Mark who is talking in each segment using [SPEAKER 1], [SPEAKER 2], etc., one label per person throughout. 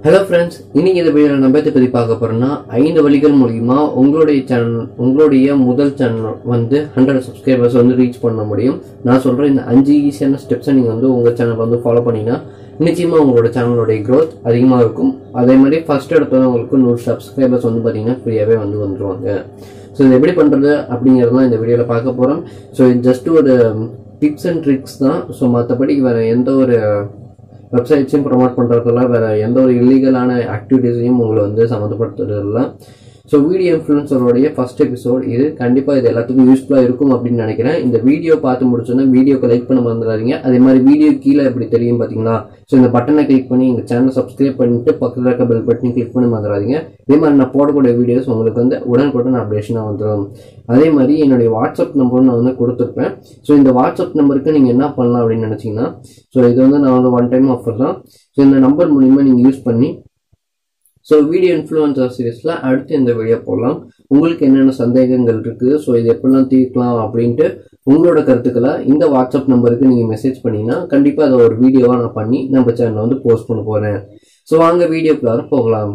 [SPEAKER 1] hello friends இன்னைக்கு இந்த வீடியோவில் நம்ம எதை பற்றி பார்க்க போறோம்னா ஐந்து வழிகள் மூலியமா உங்களுடைய சேனல் உங்களுடைய முதல் சேனல் வந்து ஹண்ட்ரட் சப்ஸ்கிரைபர்ஸ் வந்து ரீச் பண்ண முடியும் நான் சொல்ற இந்த அஞ்சு ஈஸியான ஸ்டெப்ஸை நீங்கள் வந்து உங்கள் சேனல் வந்து ஃபாலோ பண்ணீங்கன்னா நிச்சயமா உங்களோட சேனலோடைய growth அதிகமாக இருக்கும் அதே மாதிரி ஃபர்ஸ்ட் எடுத்தோம் உங்களுக்கு நூறு சப்ஸ்கிரைபர்ஸ் வந்து பார்த்தீங்கன்னா ஃப்ரீயாகவே வந்து வந்துருவாங்க ஸோ இது எப்படி பண்ணுறது அப்படிங்கிறதுலாம் இந்த வீடியோவில் பார்க்க போகிறோம் ஸோ ஜஸ்ட் ஒரு டிப்ஸ் அண்ட் ட்ரிக்ஸ் தான் ஸோ மற்றபடி வேறு எந்த ஒரு வெப்சைட்ஸையும் ப்ரொமோட் பண்ணுறதுல வேற எந்த ஒரு இல்லீகலான ஆக்டிவிட்டீஸையும் உங்களை வந்து சம்மந்தப்படுத்துறது இல்லை ஸோ வீடியோ இன்ஃப்ளூன்சருடைய ஃபர்ஸ்ட் எபிசோட் இது கண்டிப்பாக இது எல்லாத்துக்கும் யூஸ்ஃபுல்லாக இருக்கும் அப்படின்னு நினைக்கிறேன் இந்த வீடியோ பார்த்து முடிச்சோன்னா வீடியோக்கு லைக் பண்ண மறந்துடாதீங்க அதே மாதிரி வீடியோ கீழே எப்படி தெரியும் பார்த்தீங்களா ஸோ இந்த பட்டனை கிளிக் பண்ணி எங்கள் சேனல் சப்ஸ்கிரைப் பண்ணிட்டு பக்கத்தில் இருக்க பெல் பட்டனை கிளிக் பண்ணி மறந்துடாதீங்க இதே மாதிரி நான் போடக்கூடிய வீடியோஸ் உங்களுக்கு வந்து உடனுக்குடன் அப்டேஷனாக வந்துடும் அதே மாதிரி என்னுடைய வாட்ஸ்அப் நம்பரும் நான் வந்து கொடுத்துருப்பேன் ஸோ இந்த வாட்ஸ்அப் நம்பருக்கு நீங்கள் என்ன பண்ணலாம் அப்படின்னு நினச்சிங்கன்னா ஸோ இது வந்து நான் வந்து ஒன் டைம் ஆஃபர் தான் ஸோ இந்த நம்பர் மூலிமா நீங்கள் யூஸ் பண்ணி ஸோ வீடியோ இன்ஃப்ளூயன்சர் சீரிஸில் அடுத்து இந்த வீடியோ போடலாம் உங்களுக்கு என்னென்ன சந்தேகங்கள் இருக்குது ஸோ இது எப்படிலாம் தீர்க்கலாம் அப்படின்ட்டு உங்களோட கருத்துக்களை இந்த வாட்ஸ்அப் நம்பருக்கு நீங்கள் மெசேஜ் பண்ணீங்கன்னா கண்டிப்பாக அதை ஒரு வீடியோவாக நான் பண்ணி நம்ம சேனலில் வந்து போஸ்ட் பண்ண போகிறேன் ஸோ வாங்க வீடியோக்குள்ளார போகலாம்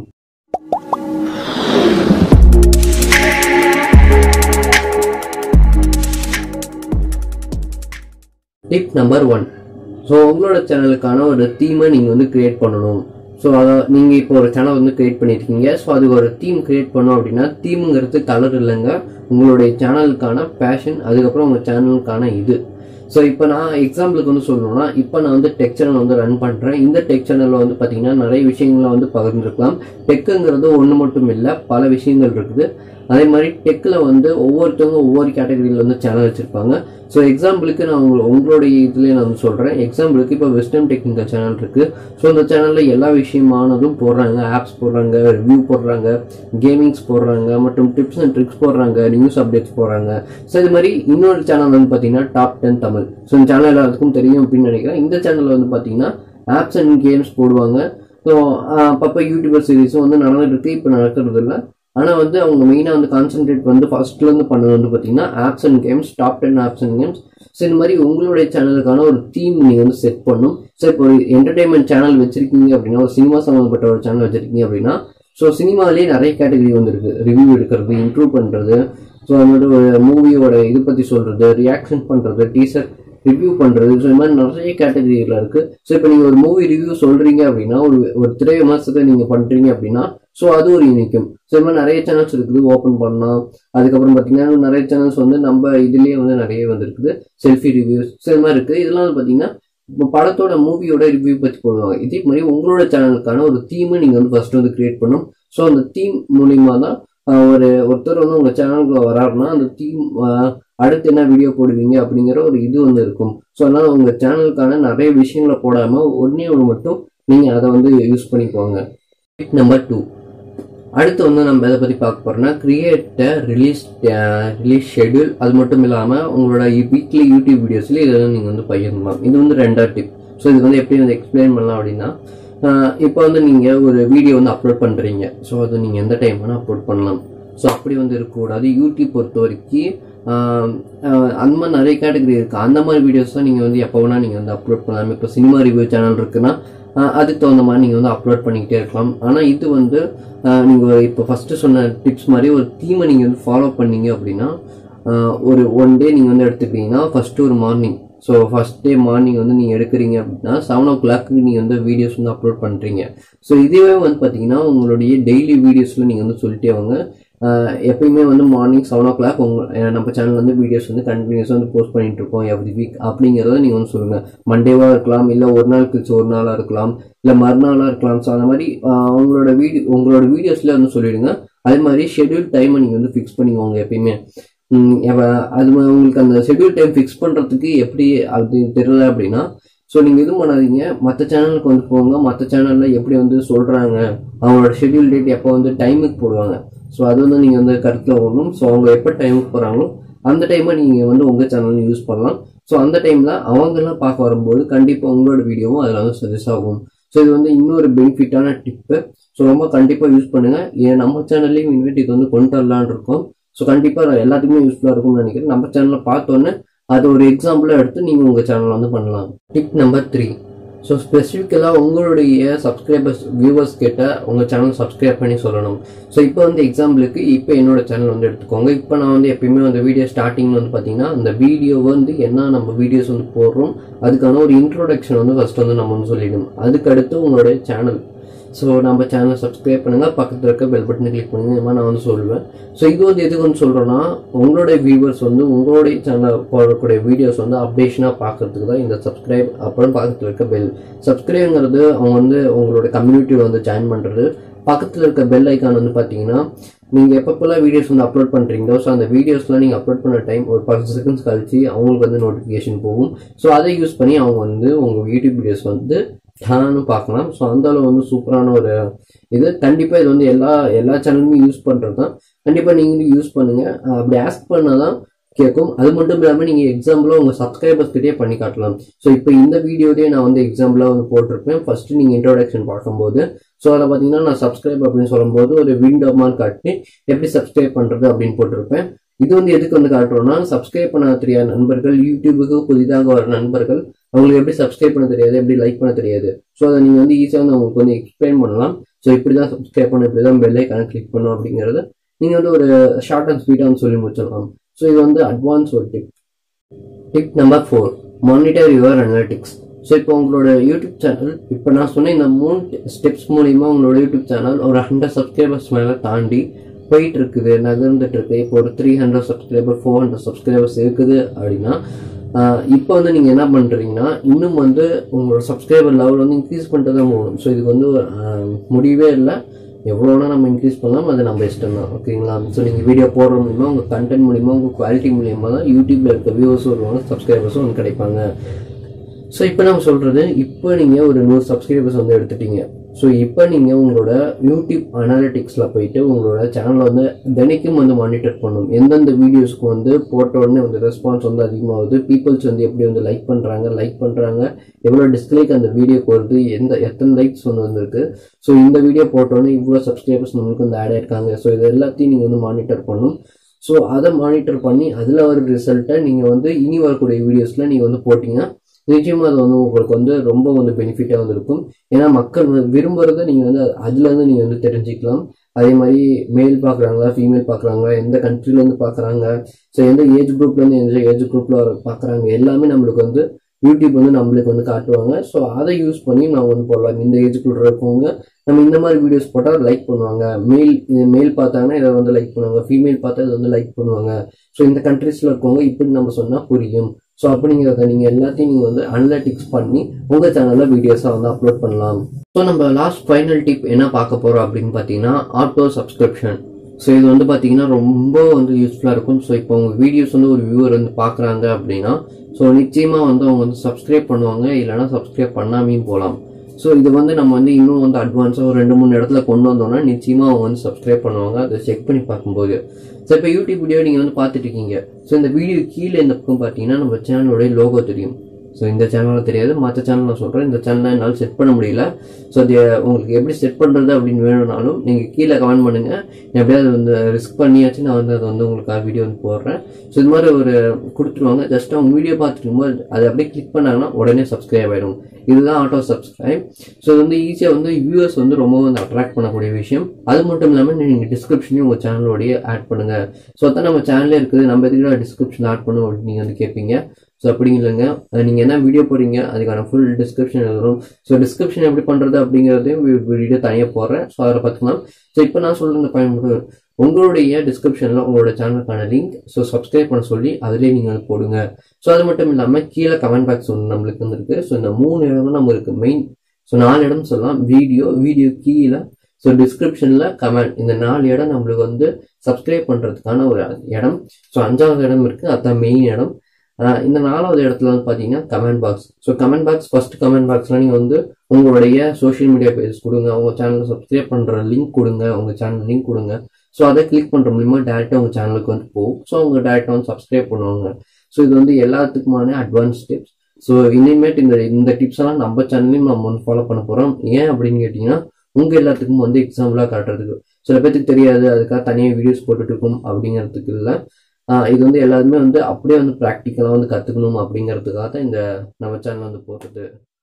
[SPEAKER 1] டிப் நம்பர் ஒன் ஸோ உங்களோட சேனலுக்கான ஒரு தீமை நீங்கள் வந்து கிரியேட் பண்ணணும் ஸோ அதை நீங்கள் இப்போ ஒரு சேனல் வந்து கிரியேட் பண்ணியிருக்கீங்க ஸோ அதுக்கு ஒரு தீம் கிரியேட் பண்ணோம் அப்படின்னா தீமுங்கிறது கலர் இல்லைங்க உங்களுடைய சேனலுக்கான பேஷன் அதுக்கப்புறம் உங்கள் சேனலுக்கான இது ஸோ இப்போ நான் எக்ஸாம்பிளுக்கு வந்து சொல்லணும்னா இப்போ நான் வந்து டெக் சேனல் வந்து ரன் பண்ணுறேன் இந்த டெக் சேனலில் வந்து பார்த்தீங்கன்னா நிறைய விஷயங்களை வந்து பகிர்ந்துருக்கலாம் டெக்குங்கிறது ஒன்று மட்டும் இல்லை பல விஷயங்கள் இருக்குது அதே மாதிரி டெக்கில் வந்து ஒவ்வொருத்தவங்க ஒவ்வொரு கேட்டகரியில் வந்து சேனல் வச்சுருப்பாங்க ஸோ எக்ஸாம்பிளுக்கு நான் உங்க உங்களுடைய இதுலேயே நான் வந்து சொல்கிறேன் எக்ஸாம்பிளுக்கு இப்போ வெஸ்டர்ன் டெக்னிக்கல் சேனல் இருக்குது ஸோ அந்த சேனலில் எல்லா விஷயமானதும் போடுறாங்க ஆப்ஸ் போடுறாங்க ரிவ்யூ போடுறாங்க கேமிங்ஸ் போடுறாங்க மற்றும் டிப்ஸ் அண்ட் ட்ரிக்ஸ் போடுறாங்க நியூஸ் அப்டேட்ஸ் போடுறாங்க ஸோ இது மாதிரி இன்னொரு சேனல் வந்து பார்த்தீங்கன்னா டாப் டென் தமிழ் ஸோ இந்த சேனல் எல்லாத்துக்கும் தெரியும் அப்படின்னு நினைக்கிறேன் இந்த சேனலில் வந்து பார்த்தீங்கன்னா ஆப்ஸ் அண்ட் கேம்ஸ் போடுவாங்க ஸோ அப்பப்போ யூடியூபர் சீரிஸும் வந்து நடந்துட்டு இருக்கு இப்போ நடக்கிறது இல்லை ஆனால் வந்து அவங்க மெயினாக வந்து கான்சென்ட்ரேட் வந்து ஃபர்ஸ்ட்லேருந்து பண்ணது வந்து பார்த்தீங்கன்னா apps and games top ten apps and games so இந்த மாதிரி உங்களுடைய சேனலுக்கான ஒரு தீம் நீங்கள் வந்து செட் பண்ணும் ஸோ இப்போ ஒரு என்டர்டைன்மெண்ட் சேனல் வச்சிருக்கீங்க அப்படின்னா ஒரு சினிமா சம்மந்தப்பட்ட ஒரு சேனல் வச்சிருக்கீங்க அப்படின்னா ஸோ சினிமாலேயே நிறைய கேட்டகரி வந்து இருக்கு ரிவ்யூ எடுக்கிறது இன்ட்ரூவ் பண்ணுறது ஸோ அது மாதிரி ஒரு மூவியோட இது பற்றி சொல்கிறது ரியாக்ஷன் பண்ணுறது டீசர் ரிவ்யூ பண்ணுறது ஸோ இந்த மாதிரி நிறைய கேட்டகரியில் இருக்குது ஸோ இப்போ நீங்கள் ஒரு மூவி ரிவ்யூ சொல்கிறீங்க அப்படின்னா ஒரு ஒரு திரை விமர்சனத்தை நீங்கள் பண்ணுறீங்க அப்படின்னா ஸோ அது ஒரு இணைக்கும் ஸோ இந்த மாதிரி நிறைய சேனல்ஸ் இருக்குது ஓப்பன் பண்ணலாம் அதுக்கப்புறம் பார்த்தீங்கன்னா நிறைய சேனல்ஸ் வந்து நம்ம இதுலேயே வந்து நிறைய வந்து இருக்குது செல்ஃபி ரிவ்யூஸ் ஸோ இது மாதிரி இருக்குது இதெல்லாம் வந்து பார்த்தீங்கன்னா இப்போ படத்தோட மூவியோட ரிவ்யூ பற்றி போடுவாங்க இதே மாதிரி உங்களோட சேனலுக்கான ஒரு தீமை நீங்கள் வந்து ஃபர்ஸ்ட் வந்து கிரியேட் பண்ணும் ஸோ அந்த தீம் மூலியமா தான் ஆஹ், ஒரு ஒருத்தர் வந்து உங்கள் சேனலுக்குள்ள வராருன்னா அந்த தீம் அடுத்து என்ன வீடியோ போடுவீங்க அப்படிங்கிற ஒரு இது வந்து இருக்கும் ஸோ அதனால் உங்கள் சேனலுக்கான நிறைய விஷயங்களை போடாமல் ஒன்றே ஒன்று மட்டும் நீங்கள் அதை வந்து யூஸ் பண்ணிக்கோங்க டிப் நம்பர் டூ அடுத்து வந்து நம்ம எதை பற்றி பார்க்க போறோம்னா கிரியேட் ரிலீஸ் ரிலீஸ் ஷெட்யூல் அது மட்டும் இல்லாமல் உங்களோட வீக்லி யூடியூப் வீடியோஸ்ல இதை வந்து நீங்கள் வந்து பகிரலாம் இது வந்து ரெண்டாவது டிப் ஸோ இது வந்து எப்படி வந்து எக்ஸ்பிளைன் பண்ணலாம் அப்படின்னா ஆஹ் இப்போ வந்து நீங்கள் ஒரு வீடியோ வந்து அப்லோட் பண்ணுறீங்க ஸோ அது நீங்கள் எந்த டைம் வேணால் அப்லோட் பண்ணலாம் ஸோ அப்படி வந்து இருக்கக்கூடாது யூடியூப் பொறுத்த வரைக்கும் ஆஹ் ஆஹ் அந்த மாதிரி நிறைய கேட்டகரி இருக்குது அந்த மாதிரி வீடியோஸ் தான் நீங்கள் வந்து எப்போ வேணால் நீங்கள் வந்து அப்லோட் பண்ணலாம் இப்போ சினிமா ரிவ்யூ சேனல் இருக்குன்னா ஆஹ் அதுக்கு தகுந்த மாதிரி நீங்கள் வந்து அப்லோட் பண்ணிக்கிட்டே இருக்கலாம் ஆனால் இது வந்து நீங்கள் இப்போ ஃபஸ்ட்டு சொன்ன டிப்ஸ் மாதிரி ஒரு தீமை நீங்கள் வந்து ஃபாலோ பண்ணீங்க அப்படின்னா ஆஹ் ஒரு ஒன் டே நீங்கள் வந்து எடுத்துக்கிட்டீங்கன்னா ஃபஸ்ட்டு ஒரு morning so first day morning வந்து நீங்கள் எடுக்கிறீங்க அப்படின்னா செவன் ஓ கிளாக்கு நீங்கள் வந்து வீடியோஸ் வந்து அப்லோட் பண்ணுறீங்க ஸோ இதுவே வந்து பார்த்தீங்கன்னா உங்களுடைய டெய்லி வீடியோஸில் நீங்கள் வந்து சொல்லிட்டே வாங்க ஆஹ் எப்பயுமே வந்து மார்னிங் செவன் ஓ கிளாக் உங்கள் நம்ம சேனல் வந்து வீடியோஸ் வந்து கண்டினியூஸாக வந்து போஸ்ட் பண்ணிட்டு இருக்கோம் எவ்ரி வீக் அப்படிங்கிறத நீங்கள் வந்து சொல்லுங்கள் மண்டேவாக இருக்கலாம் இல்லை ஒரு நாள் கழிச்சு ஒரு நாளாக இருக்கலாம் இல்லை மறுநாளாக இருக்கலாம் ஸோ அந்த மாதிரி ஆஹ் உங்களோட வீடியோ உங்களோட வீடியோஸில் வந்து சொல்லிடுங்க அதே மாதிரி ஷெட்யூல் டைமை நீங்கள் வந்து ஃபிக்ஸ் பண்ணிக்கோங்க எப்பயுமே ம், எப்ப- அது மா- உங்களுக்கு அந்த ஷெட்யூல் டைம் ஃபிக்ஸ் பண்ணுறதுக்கு எப்படி அது தெரியல அப்படின்னா ஸோ நீங்கள் எதுவும் பண்ணாதீங்க மற்ற சேனலுக்கு வந்து போங்க மற்ற சேனலில் எப்படி வந்து சொல்கிறாங்க அவங்களோட ஷெட்யூல் டேட் எப்போ வந்து டைமுக்கு போடுவாங்க ஸோ அது வந்து நீங்கள் வந்து கருத்தில் வரணும் ஸோ அவங்க எப்போ டைமுக்கு போகிறாங்களோ அந்த டைமை நீங்கள் வந்து உங்கள் சேனல் யூஸ் பண்ணலாம் ஸோ அந்த டைமில் அவங்கெல்லாம் பார்க்க வரும்போது கண்டிப்பாக உங்களோட வீடியோவும் அதில் வந்து சஜஸ்ட் ஆகும் ஸோ இது வந்து இன்னொரு பெனிஃபிட்டான டிப்பு ஸோ ரொம்ப கண்டிப்பாக யூஸ் பண்ணுங்கள் ஏன் நம்ம சேனல்லையும் இன்வைட் இது வந்து கொண்டு வரலான்னு இருக்கோம் ஸோ கண்டிப்பாக எல்லாத்துக்குமே யூஸ்ஃபுல்லாக இருக்கும்னு நினைக்கிறேன் நம்ம சேனலில் பார்த்தோன்னே அது ஒரு எக்ஸாம்பிளாக எடுத்து நீங்கள் உங்கள் சேனலில் வந்து பண்ணலாம் டிப் நம்பர் த்ரீ ஸோ ஸ்பெசிஃபிக்கலாக உங்களுடைய சப்ஸ்கிரைபர்ஸ் வியூவர்ஸ் கிட்ட உங்கள் சேனல் சப்ஸ்கிரைப் பண்ணி சொல்லணும் ஸோ இப்போ வந்து எக்ஸாம்பிளுக்கு இப்போ என்னோட சேனல் வந்து எடுத்துக்கோங்க இப்போ நான் வந்து எப்பயுமே வந்து வீடியோ ஸ்டார்டிங் வந்து பார்த்தீங்கன்னா அந்த வீடியோ வந்து என்ன நம்ம வீடியோஸ் வந்து போடுறோம் அதுக்கான ஒரு இன்ட்ரோடக்ஷன் வந்து ஃபர்ஸ்ட் வந்து நம்ம வந்து சொல்லிடணும் அதுக்கு அடுத்து உங்களுடைய சேனல் ஸோ நம்ம சேனலை சப்ஸ்கிரைப் பண்ணுங்கள் பக்கத்தில் இருக்க பெல் பட்டனை கிளிக் பண்ணுங்க இந்த மாதிரி நான் வந்து சொல்லுவேன் ஸோ இது வந்து எதுக்கு வந்து சொல்கிறேன்னா உங்களுடைய வியூவர்ஸ் வந்து உங்களுடைய சேனல் போடக்கூடிய வீடியோஸ் வந்து அப்டேஷனாக பார்க்கறதுக்கு தான் இந்த சப்ஸ்கிரைப் அப்புறம் பக்கத்தில் இருக்க பெல் சப்ஸ்கிரைப்ங்கிறது அவங்க வந்து உங்களோட கம்யூனிட்டி வந்து ஜாயின் பண்ணுறது பக்கத்தில் இருக்க பெல் ஐக்கான் வந்து பார்த்தீங்கன்னா நீங்கள் எப்பப்போல்லாம் வீடியோஸ் வந்து அப்லோட் பண்ணுறீங்களோ ஸோ அந்த வீடியோஸ்லாம் நீங்கள் அப்லோட் பண்ண டைம் ஒரு பத்து செகண்ட்ஸ் கழிச்சு அவங்களுக்கு வந்து நோட்டிஃபிகேஷன் போகும் ஸோ அதை யூஸ் பண்ணி அவங்க வந்து உங்கள் யூடியூப் வீடியோஸ் வந்து டான்னு பார்க்கலாம் ஸோ அந்த அளவு வந்து சூப்பரான ஒரு இது கண்டிப்பாக இது வந்து எல்லா எல்லா சேனலுமே யூஸ் பண்ணுறது தான் கண்டிப்பாக நீங்களும் யூஸ் பண்ணுங்கள் அப்படி ஆஸ்க் பண்ணால் தான் கேட்கும் அது மட்டும் இல்லாமல் நீங்கள் எக்ஸாம்பிளாக உங்கள் சப்ஸ்கிரைபர்ஸ் கிட்டே பண்ணி காட்டலாம் ஸோ இப்போ இந்த வீடியோலேயே நான் வந்து எக்ஸாம்பிளாக வந்து போட்டிருப்பேன் ஃபர்ஸ்ட் நீங்கள் இன்ட்ரோடக்ஷன் பார்க்கும்போது ஸோ அதில் பார்த்தீங்கன்னா நான் சப்ஸ்கிரைப் அப்படின்னு சொல்லும்போது ஒரு விண்டோ மாதிரி காட்டி எப்படி சப்ஸ்கிரைப் பண்ணுறது அப்படின்னு போட்டிருப்பேன் இது வந்து எதுக்கு வந்து காட்டுறோம்னா சப்ஸ்கிரைப் பண்ண தெரியாத நண்பர்கள் யூடியூபுக்கு புதிதாக வர நண்பர்கள் அவங்களுக்கு எப்படி சப்ஸ்கிரைப் பண்ண தெரியாது எப்படி லைக் பண்ண தெரியாது ஸோ அதை நீங்கள் வந்து ஈஸியாக வந்து அவங்களுக்கு வந்து எக்ஸ்பிளைன் பண்ணலாம் ஸோ இப்படி தான் சப்ஸ்கிரைப் பண்ணணும் இப்படி தான் பெல்லை கணக்கு கிளிக் பண்ணணும் அப்படிங்கிறது நீங்கள் வந்து ஒரு ஷார்ட் அண்ட் ஸ்வீட்டாக வந்து சொல்லி முடிச்சிடலாம் ஸோ இது வந்து அட்வான்ஸ் ஒரு tip tip number four monitor your analytics so இப்போ உங்களோட யூடியூப் சேனல் இப்போ நான் சொன்ன இந்த மூணு ஸ்டெப்ஸ் மூலிமா உங்களோட யூடியூப் சேனல் ஒரு ஹண்ட்ரட் சப்ஸ்கிரைபர்ஸ் மேலே தாண்டி போயிட்டு இருக்குது நகர்ந்துட்டு இருக்கு இப்போ ஒரு three hundred subscriber four hundred subscribers இருக்குது அப்படின்னா இப்போ வந்து நீங்கள் என்ன பண்ணுறீங்கன்னா இன்னும் வந்து உங்களோட சப்ஸ்கிரைபர் லெவல் வந்து இன்க்ரீஸ் பண்ணிட்டு தான் போகணும் ஸோ இதுக்கு வந்து முடியவே இல்லை எவ்வளோனா நம்ம இன்க்ரீஸ் பண்ணலாம் அது நம்ம இஷ்டம் தான் ஓகேங்களா ஸோ நீங்கள் வீடியோ போடுற மூலிமா உங்கள் கண்டென்ட் மூலிமா உங்கள் குவாலிட்டி மூலியமாக தான் யூடியூப்பில் இருக்க வியூவர்ஸும் வருவாங்க சப்ஸ்கிரைபர்ஸும் வந்து கிடைப்பாங்க ஸோ இப்போ நம்ம சொல்கிறது இப்போ நீங்கள் ஒரு நூறு சப்ஸ்கிரைபர்ஸ் வந்து எடுத்துட்டீங்க ஸோ இப்போ நீங்கள் உங்களோட யூடியூப் அனாலிட்டிக்ஸில் போயிட்டு உங்களோட சேனலை வந்து தினைக்கும் வந்து மானிட்டர் பண்ணணும் எந்தெந்த வீடியோஸ்க்கு வந்து போட்ட உடனே வந்து ரெஸ்பான்ஸ் வந்து அதிகமாகுது பீப்புள்ஸ் வந்து எப்படி வந்து லைக் பண்ணுறாங்க லைக் பண்ணுறாங்க எவ்வளோ டிஸ்லைக் அந்த வீடியோக்கு வருது எந்த எத்தனை லைக்ஸ் வந்து வந்திருக்கு ஸோ இந்த வீடியோ போட்டோன்னே இவ்வளோ சப்ஸ்கிரைபர்ஸ் நம்மளுக்கு வந்து ஆட் ஆயிருக்காங்க ஸோ இது எல்லாத்தையும் நீங்கள் வந்து மானிட்டர் பண்ணணும் ஸோ அதை மானிட்டர் பண்ணி அதில் வர ரிசல்ட்டை நீங்கள் வந்து இனி வரக்கூடிய வீடியோஸில் நீங்கள் வந்து போட்டிங்கன்னா நிச்சயமாக அது வந்து உங்களுக்கு வந்து ரொம்ப வந்து பெனிஃபிட்டாக வந்து இருக்கும் ஏன்னா மக்கள் வந்து விரும்புகிறத நீங்கள் வந்து அதுலேருந்து நீங்கள் வந்து தெரிஞ்சுக்கலாம் அதே மாதிரி மேல் பார்க்குறாங்களா ஃபீமேல் பார்க்குறாங்களா எந்த கண்ட்ரிலேருந்து பார்க்குறாங்க ஸோ எந்த ஏஜ் குரூப்லேருந்து எந்த ஏஜ் குரூப்பில் பார்க்குறாங்க எல்லாமே நம்மளுக்கு வந்து யூடியூப் வந்து நம்மளுக்கு வந்து காட்டுவாங்க ஸோ அதை யூஸ் பண்ணி நான் வந்து போடலாம் இந்த ஏஜ் குரூப் இருக்கவங்க நம்ம இந்த மாதிரி வீடியோஸ் போட்டால் லைக் பண்ணுவாங்க மேல் மேல் பார்த்தாங்கன்னா இதை வந்து லைக் பண்ணுவாங்க ஃபீமேல் பார்த்தா இதை வந்து லைக் பண்ணுவாங்க ஸோ இந்த கண்ட்ரீஸில் இருக்கவங்க இப்படி நம்ம சொன்னால் புரியும் ஸோ அப்படிங்கிறத நீங்கள் எல்லாத்தையும் நீங்கள் வந்து அனலிட்டிக்ஸ் பண்ணி உங்கள் சேனலில் வீடியோஸாக வந்து அப்லோட் பண்ணலாம் ஸோ நம்ம லாஸ்ட் ஃபைனல் டிப் என்ன பார்க்க போகிறோம் அப்படின்னு பார்த்தீங்கன்னா ஆட்டோ சப்ஸ்கிரிப்ஷன் ஸோ இது வந்து பார்த்தீங்கன்னா ரொம்ப வந்து யூஸ்ஃபுல்லாக இருக்கும் ஸோ இப்போ உங்கள் வீடியோஸ் வந்து ஒரு வியூவர் வந்து பார்க்குறாங்க அப்படின்னா ஸோ நிச்சயமாக வந்து அவங்க வந்து சப்ஸ்கிரைப் பண்ணுவாங்க இல்லைனா சப்ஸ்கிரைப் பண்ணாமையும் போகலாம் ஸோ இது வந்து நம்ம வந்து இன்னும் வந்து அட்வான்ஸாக ஒரு ரெண்டு மூணு இடத்துல கொண்டு வந்தோம்னா நிச்சயமாக அவங்க வந்து சப்ஸ்கிரைப் பண்ணுவாங்க அதை செக் பண்ணி பார்க்கும்போது ஸோ இப்போ யூடியூப் வீடியோ நீங்கள் வந்து பார்த்துட்டு இருக்கீங்க ஸோ இந்த வீடியோ கீழே இந்த பக்கம் பார்த்தீங்கன்னா நம்ம சேனலோடைய லோகோ தெரியும் ஸோ இந்த சேனலில் தெரியாது மற்ற சேனல் நான் சொல்கிறேன் இந்த சேனலில் என்னால் செட் பண்ண முடியல ஸோ அது உங்களுக்கு எப்படி செட் பண்ணுறது அப்படின்னு வேணும்னாலும் நீங்கள் கீழே கமெண்ட் பண்ணுங்கள் எப்படியாவது வந்து ரிஸ்க் பண்ணியாச்சு நான் வந்து அதை வந்து உங்களுக்கு வீடியோ வந்து போடுறேன் ஸோ இது மாதிரி ஒரு கொடுத்துருவாங்க ஜஸ்ட் அவங்க வீடியோ பார்த்துட்டு இருக்கும்போது அதை அப்படியே கிளிக் பண்ணாங்கன்னா உடனே சப்ஸ்கிரைப் ஆகிடும் இதுதான் ஆட்டோ சப்ஸ்கிரைப் ஸோ இது வந்து ஈஸியாக வந்து வியூவர்ஸ் வந்து ரொம்ப வந்து அட்ராக்ட் பண்ணக்கூடிய விஷயம் அது மட்டும் இல்லாமல் நீங்கள் டிஸ்கிரிப்ஷனையும் உங்கள் சேனலோடைய ஆட் பண்ணுங்கள் ஸோ அதான் நம்ம சேனலே இருக்குது நம்ம எதுக்கு டிஸ்கிரிப்ஷன் ஆட் பண்ணும் அப்படின்னு நீங்கள் வந்து கேட்பீங்க ஸோ அப்படி இல்லைங்க நீங்கள் என்ன வீடியோ போடுறீங்க அதுக்கான ஃபுல் டிஸ்கிரிப்ஷன் எழுதுறோம் ஸோ டிஸ்கிரிப்ஷன் எப்படி பண்ணுறது அப்படிங்கிறதையும் வீடியோ தனியாக போடுறேன் ஸோ அதில் பார்த்துக்கலாம் ஸோ இப்போ நான் சொல்கிற பயன்படுது உங்களுடைய டிஸ்கிரிப்ஷனில் உங்களோட சேனலுக்கான லிங்க் ஸோ சப்ஸ்கிரைப் பண்ண சொல்லி அதிலே நீங்கள் போடுங்க ஸோ அது மட்டும் இல்லாமல் கீழே கமெண்ட் பாக்ஸ் ஒன்று நம்மளுக்கு வந்துருக்கு ஸோ இந்த மூணு இடம் தான் நம்ம இருக்குது மெயின் ஸோ நாலு இடம் சொல்லலாம் வீடியோ வீடியோ கீழே ஸோ டிஸ்கிரிப்ஷனில் கமெண்ட் இந்த நாலு இடம் நம்மளுக்கு வந்து சப்ஸ்கிரைப் பண்ணுறதுக்கான ஒரு இடம் ஸோ அஞ்சாவது இடம் இருக்குது அதுதான் மெயின் இடம் இந்த நாலாவது இடத்துல வந்து பார்த்தீங்கன்னா comment box so comment box first comment பாக்ஸில் நீங்கள் வந்து உங்களுடைய சோஷியல் மீடியா பேஜ் கொடுங்க உங்கள் சேனலை சப்ஸ்கிரைப் பண்ணுற லிங்க் கொடுங்க உங்கள் சேனல் லிங்க் கொடுங்க ஸோ அதை கிளிக் பண்ணுற மூலிமா டேரெக்டாக உங்கள் சேனலுக்கு வந்து போகும் ஸோ அவங்க டேரெக்டாக வந்து சப்ஸ்கிரைப் பண்ணுவாங்க ஸோ இது வந்து எல்லாத்துக்குமான அட்வான்ஸ் டிப்ஸ் ஸோ இனிமேட் இந்த இந்த டிப்ஸ் எல்லாம் நம்ம சேனல்லையும் நம்ம வந்து ஃபாலோ பண்ண போகிறோம் ஏன் அப்படின்னு கேட்டிங்கன்னா உங்கள் எல்லாத்துக்கும் வந்து எக்ஸாம்பிளாக காட்டுறதுக்கு சில பேத்துக்கு தெரியாது அதுக்காக தனியாக வீடியோஸ் போட்டுட்டு இருக்கும் அப்படிங்கிறதுக்கு இல்லை இது வந்து எல்லாருமே வந்து அப்படியே வந்து ப்ராக்டிக்கலாக வந்து கற்றுக்கணும் அப்படிங்கிறதுக்காக தான் இந்த நம்ம சேனல் வந்து போடுறது